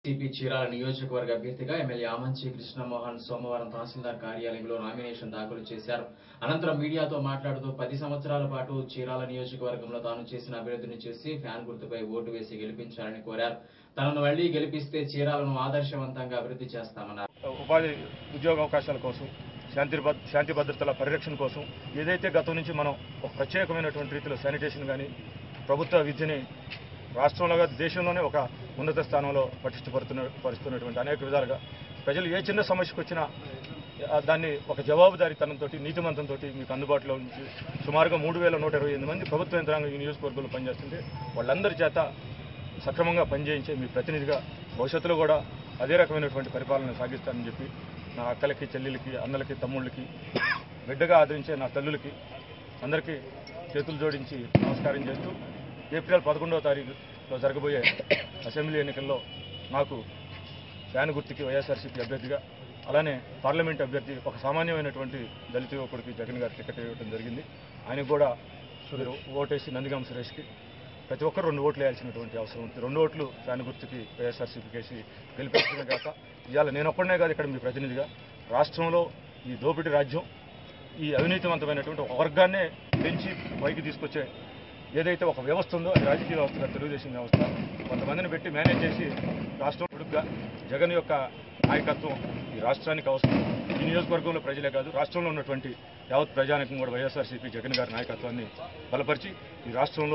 CP Chirala నియోజకవర్గ అభ్యర్థిగా MLA Amanchi Krishnamohan సోమవారం తహసీల్దార్ కార్యాలయంలో నామినేషన్ దాఖలు చేశారు అనంతరం మీడియాతో మాట్లాడుతూ పది సంవత్సరాల పాటు చీరాల నియోజకవర్గంలో తాను చేసిన అభివృద్ధిని చూసి ఫ్యాన్ గుర్తుపై ఓటు వేసి గెలిపించాలని కోరారు తనను మళ్లీ గెలిపిస్తే చీరాలను ఆదర్శవంతంగా అభివృద్ధి చేస్తామన్నారు ఉపాధి ఉద్యోగ అవకాశాల కోసం శాంతి భద్- శాంతి భద్రతల పరిరక్షణ కోసం ఏదైతే గతం నుంచి మనం ఒక ప్రత్యేకమైనటువంటి రీతిలో శానిటేషన్ కానీ ప్రభుత్వ విద్యని రాష్ట్రంలో కాదు, దేశంలోనే ఒక ఉన్నత స్థానంలో పటిష్టపడుతున్న పరుస్తున్నటువంటి అనేక విధాలుగా ప్రజలు ఏ చిన్న సమస్యకు వచ్చినా ఆ, దాన్ని ఒక జవాబుదారీతనంతో నీతిమంతంతో మీకు అందుబాటులో ఉంచి సుమారుగా మూడు వేల నూట ఇరవై ఎనిమిది మంది ప్రభుత్వ యంత్రాంగం ఈ నియోజకవర్గంలో పనిచేస్తుంటే వాళ్ళందరి చేత సక్రమంగా పనిచేయించే మీ ప్రతినిధిగా భవిష్యత్తులో కూడా అదే రకమైనటువంటి పరిపాలన సాగిస్తానని చెప్పి నా అక్కలకి చెల్లెలకి అన్నలకి తమ్ముళ్ళకి బిడ్డగా ఆదరించే నా తల్లులకి అందరికీ చేతులు జోడించి నమస్కారం చేస్తూ ఏప్రిల్ పదకొండవ తారీఖులో జరగబోయే అసెంబ్లీ ఎన్నికల్లో నాకు ఫ్యాన్ గుర్తుకి వైఎస్ఆర్సీపీ అభ్యర్థిగా అలానే పార్లమెంట్ అభ్యర్థి ఒక సామాన్యమైనటువంటి దళిత యువకుడికి జగన్ గారు టికెట్ ఇవ్వడం జరిగింది ఆయనకు కూడా మీరు ఓటేసి నందిగామ సురేష్కి ప్రతి ఒక్కరు రెండు ఓట్లు వేయాల్సినటువంటి అవసరం ఉంది రెండు ఓట్లు ఫ్యాన్ గుర్తుకి వైఎస్ఆర్సీపీకి వేసి గెలిపించడమే కాక ఇవాళ నేను ఒక్కడనే కాదు ఇక్కడ మీ ప్రతినిధిగా రాష్ట్రంలో ఈ దోపిడీ రాజ్యం ఈ అవినీతివంతమైనటువంటి ఒక వర్గాన్నే పెంచి పైకి తీసుకొచ్చే ఏదైతే ఒక వ్యవస్థ ఉందో అది రాజకీయ వ్యవస్థగా తెలుగుదేశం వ్యవస్థ కొంతమందిని పెట్టి మేనేజ్ చేసి రాష్ట్రం పొడుగ్గా జగన్ యొక్క నాయకత్వం ఈ రాష్ట్రానికి అవసరం ఈ నియోజకవర్గంలో ప్రజలే కాదు రాష్ట్రంలో ఉన్నటువంటి యావత్ ప్రజానికం కూడా వైఎస్ఆర్సీపీ జగన్ గారి నాయకత్వాన్ని బలపరిచి ఈ రాష్ట్రంలో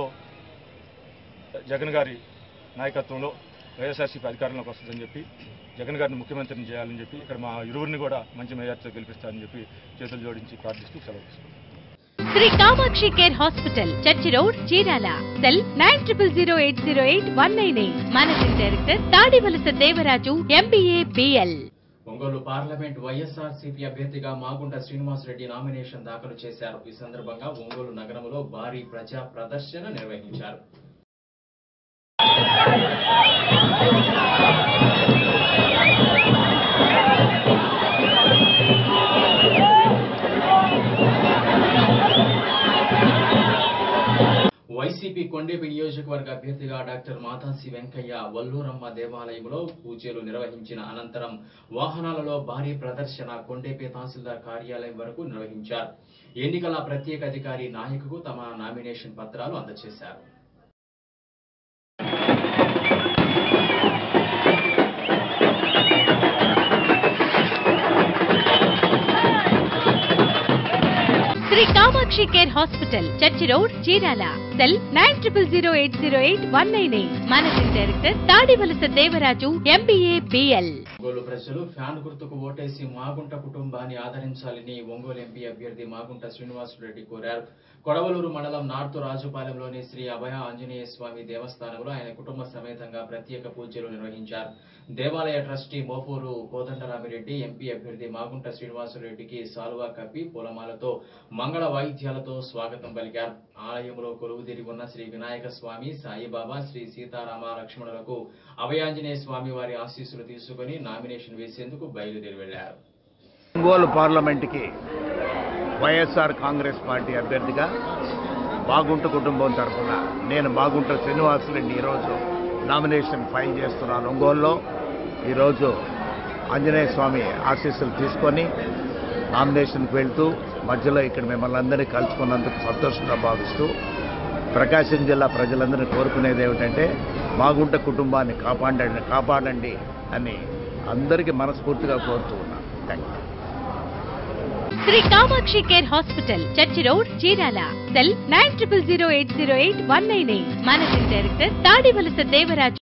జగన్ గారి నాయకత్వంలో వైఎస్ఆర్సీపీ అధికారంలోకి వస్తుందని చెప్పి జగన్ గారిని ముఖ్యమంత్రిని చేయాలని చెప్పి ఇక్కడ మా ఇరువురిని కూడా మంచి మేయర్తో గెలిపిస్తారని చెప్పి చేతులు జోడించి ప్రార్థిస్తూ సెలవు తీసుకుంటాం Shri Kamakshi care hospital church road Chirala cell nine triple zero eight zero eight one nine eight managing director Tadivalasa Devaraju MBA BL Ongole parliament YSRCP అభ్యర్థిగా మాగుంట శ్రీనివాసరెడ్డి నామినేషన్ దాఖలు చేశారు ఈ సందర్భంగా ఒంగోలు నగరంలో భారీ ప్రజా ప్రదర్శన నిర్వహించారు వైసీపీ కొండేపి నియోజకవర్గ అభ్యర్థిగా డాక్టర్ మాతాసి వెంకయ్య వల్లూరమ్మ దేవాలయంలో పూజలు నిర్వహించిన అనంతరం వాహనాలలో భారీ ప్రదర్శన కొండేపి తహసీల్దార్ కార్యాలయం వరకు నిర్వహించారు ఎన్నికల ప్రత్యేక అధికారి నాయకుకు తమ నామినేషన్ పత్రాలు అందజేశారు Shri Kamakshi care hospital church road Chirala cell nine triple zero eight zero eight one nine eight managing director Tadivalasa Devaraju MBA BL Ongole ప్రజలు ఫ్యాన్ గుర్తుకు ఓటేసి మాగుంట కుటుంబాన్ని ఆదరించాలని ఒంగోలు ఎంపీ అభ్యర్థి మాగుంట శ్రీనివాసరెడ్డి కోరారు కొడవలూరు మండలం నార్తు రాజుపాలెంలోని శ్రీ అభయ ఆంజనేయ స్వామి దేవస్థానంలో ఆయన కుటుంబ సమేతంగా ప్రత్యేక పూజలు నిర్వహించారు దేవాలయ ట్రస్టీ మోపూరు కోదండరామిరెడ్డి ఎంపీ అభ్యర్థి మాగుంట శ్రీనివాసరెడ్డికి సాలువా కప్పి పూలమాలతో మంగళ వాయిద్యాలతో స్వాగతం పలికారు ఆలయంలో కొలువుదిరి ఉన్న శ్రీ వినాయక స్వామి సాయిబాబా శ్రీ సీతారామ లక్ష్మణులకు అభయాంజనేయ స్వామి వారి ఆశీస్సులు తీసుకుని నామినేషన్ వేసేందుకు బయలుదేరి వెళ్లారు ఒంగోలు పార్లమెంట్కి వైఎస్ఆర్ కాంగ్రెస్ పార్టీ అభ్యర్థిగా బాగుంట కుటుంబం తరఫున నేను బాగుంట శ్రీనివాసులరెడ్డి ఈరోజు నామినేషన్ ఫైల్ చేస్తున్నాను ఒంగోలులో ఈరోజు ఆంజనేయ స్వామి ఆశీస్సులు తీసుకొని నామినేషన్కి వెళ్తూ మధ్యలో ఇక్కడ మిమ్మల్ని అందరినీ కలుసుకున్నందుకు సంతోషంగా భావిస్తూ ప్రకాశం జిల్లా ప్రజలందరినీ కోరుకునేది ఏమిటంటే మాగుంట కుటుంబాన్ని కాపాడండి కాపాడండి అని అందరికీ మనస్ఫూర్తిగా కోరుతూ ఉన్నాను thank you Shri Kamakshi care hospital church road Chirala cell nine triple zero eight zero eight one nine eight managing director Tadivalasa Devaraju